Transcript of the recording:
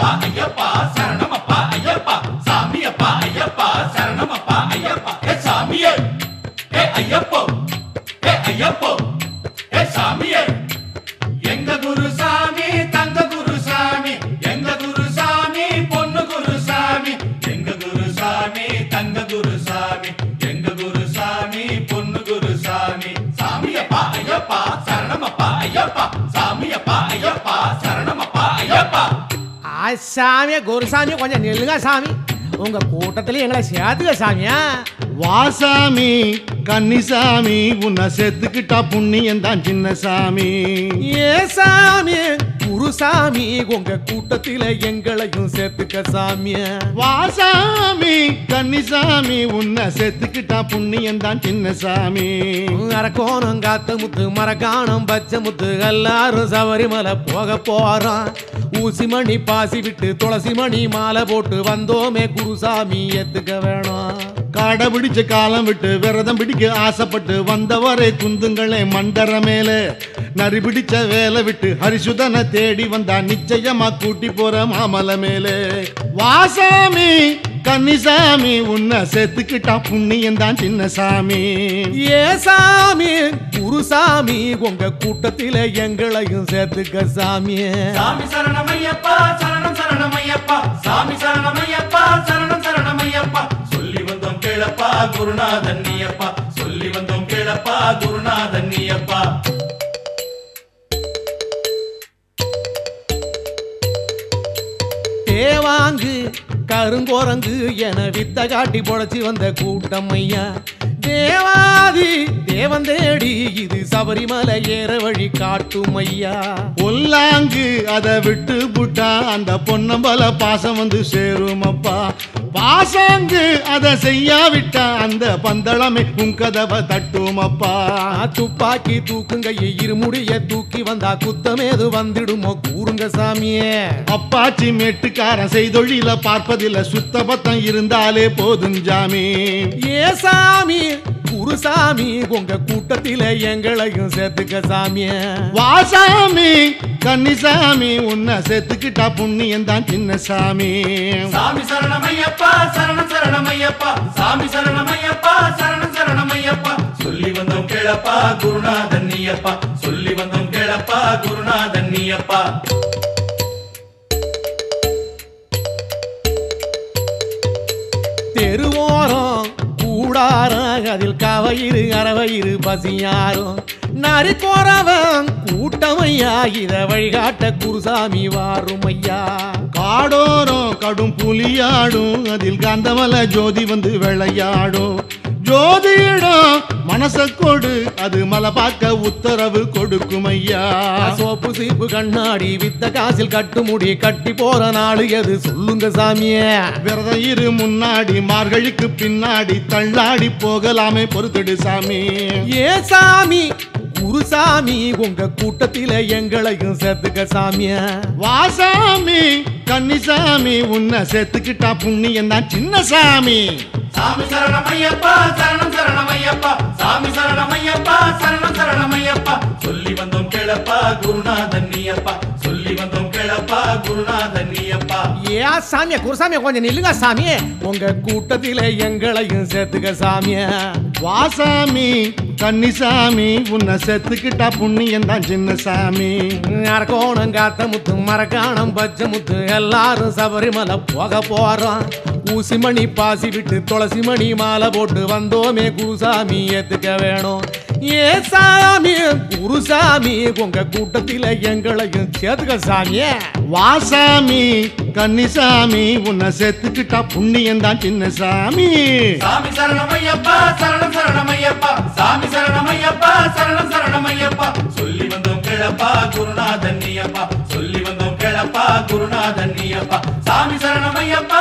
ஐயப்பா ஐயப்பா சரணமப்பா ஐயப்பா சாமியப்பா ஐயப்பா சரணமப்பா ஐயப்பா ஏ சாமியே ஏ ஐயப்போ ஏ ஐயப்போ ஏ சாமியே எங்க குருசாமி தங்க குருசாமி எங்க குருசாமி பொண்ணு குருசாமி எங்க குருசாமி தங்க குருசாமி எங்க குருசாமி பொண்ணு குருசாமி சாமியப்பா ஐயப்பா சரணமப்பா ஐயப்பா சாமியப்பா ஐயப்பா சரணமப்பா ஐயப்பா ஆ சாமி குருசாமி கொஞ்சம் நில்லுங்க சாமி உங்க கூட்டத்துல எங்களை சேர்த்துக்க சாமியா வாசாமி கன்னிசாமி உன்னை செத்துக்கிட்டா புண்ணியம் தான் சின்ன சாமி ஏ சாமி குருசாமி உங்க கூட்டத்தில எங்களையும் சேர்த்துக்க சாமிய வாசாமி கன்னிசாமி உன்னை செத்துக்கிட்டா புண்ணியம் தான் சின்ன சாமி அரக்கோணம் காத்த முத்து மரக்காணம் பச்சை முத்து எல்லாரும் சபரிமலை போக போறோம் ஊசி மணி பாசி விட்டு துளசி மணி மாலை போட்டு வந்தோமே குருசாமி ஏத்துக்க வேணும் காடை பிடிச்ச காலம் விட்டு விரதம் பிடிக்க ஆசைப்பட்டு வந்தவரை குந்துங்களே மண்டர மேல நரி பிடிச்ச வேலை விட்டு ஹரிசுதனை தேடி வந்தா நிச்சயமா கூட்டி போற மாமலை மேலே வாசாமி கன்னிசாமி உன்னை செத்துக்கிட்டா புண்ணியம் தான் சின்ன சாமி ஏ சாமி குருசாமி உங்க கூட்டத்தில எங்களையும் சேர்த்துக்க சாமியே சாமி சரணமையப்பா சரணம் சரணமையப்பா சாமி சரணமையப்பா சரணம் சரணமையப்பா சொல்லி வந்தோம் கேளப்பா குருநாதன் நீயப்பா சொல்லி வந்தோம் கேளப்பா குருநாதன் நீயப்பா தேவாங்கு கருங்கோரங்கு என வித்த காட்டி பொழைச்சி வந்த கூட்டம் ஐயா தேவாதி தேவன் தேடி இது சபரிமலை ஏற வழி காட்டும் ஐயா பொல்லாங்கு அதை விட்டு புட்டா அந்த பொன்னம்பல பாசம் வந்து சேருமப்பா பாசாங்கு அதை செய்யாவிட்டா அந்த பந்தளமே உன் கதவை தட்டுமப்பா துப்பாக்கி தூக்குங்க இருமுடிய தூக்கி வந்தா குத்தமேது வந்துடுமோ கூறுங்க சாமியே அப்பாச்சி மேட்டுக்காரன் செய்தொழில பார்ப்பதில்ல சுத்த பத்தம் இருந்தாலே போதும் ஜாமி ஏ சாமி குருசாமி உங்க கூட்டத்தில எங்களையும் சேர்த்துக்க சாமியே வாசாமி கன்னிசாமி உன்னை செத்துக்கிட்டா புண்ணியம் தான் சின்ன சாமி சாமி சரணமையப்பா சரணம் சரணமையப்பா சாமி சரணமையப்பா சரணம் சரணமையப்பா சொல்லி வந்தோம் கேளப்பா குருநாதன் நீயப்பா சொல்லி வந்தோம் கேளப்பா குருநாதன் நீயப்பா தெருவோரம் கூடாரம் அதில் கவயிறு அறவயிறு பசியாரும் நரி போறவன் கூட்டமையா இத வழிகாட்ட குருசாமி வாரும் ஐயா காடோரம் கடும் புலியாடும் அதில் காந்தமல ஜோதி வந்து விளையாடும் ஜோதியிடம் மனச கொடு அது மலை பார்க்க உத்தரவு கொடுக்கும் ஐயா சோப்பு சீப்பு கண்ணாடி வித்த காசில் கட்டு முடி கட்டி போற நாடு எது சொல்லுங்க சாமியே விரதம் இரு முன்னாடி மார்கழிக்கு பின்னாடி தள்ளாடி போகலாமே பொறுத்தடு சாமி ஏ சாமி குருசாமி உங்க கூட்டத்தில எங்களையும் சேர்த்துக்க சாமிய வாசாமி கன்னிசாமி உன்னை செத்துக்கிட்டா புண்ணியம் தான் சின்ன சாமி சாமி சரணமையப்பா சரணம் சரணமையப்பா சாமி சரணமையப்பா சரணம் சரணமையப்பா சொல்லி வந்தோம் கேளப்பா குருநாதன் நீயப்பா சொல்லி வந்தோம் கேளப்பா குருநாதன் நீயப்பா ஏ சாமிய குருசாமிய கொஞ்சம் நில்லுங்க சாமி உங்க கூட்டத்தில எங்களையும் சேர்த்துக்க சாமிய வாசாமி கன்னிசாமி உன்னை செத்துக்கிட்டா புண்ணியம் தான் சின்ன சாமி அரக்கோணம் காத்த முத்து மரக்காணம் பச்சை முத்து எல்லாரும் சபரிமலை போக போறோம் ஊசி மணி பாசி விட்டு துளசி மணி மாலை போட்டு வந்தோமே குருசாமி ஏத்துக்க வேணும் ஏ சாமி குருசாமி உங்க கூட்டத்தில எங்களையும் சேர்த்துக்க சாமியே வாசாமி கன்னிசாமி உன்னை செத்துக்கிட்டா புண்ணியம் தான் சின்ன சாமி சாமி சரணமையப்பா சரணம் சரணமையப்பா சாமி சரணமையப்பா சரணம் சரணமையப்பா சொல்லி வந்தோம் கேளப்பா குருநாதன் நீயப்பா சொல்லி வந்தோம் கேளப்பா குருநாதன் நீயப்பா சாமி சரணமையப்பா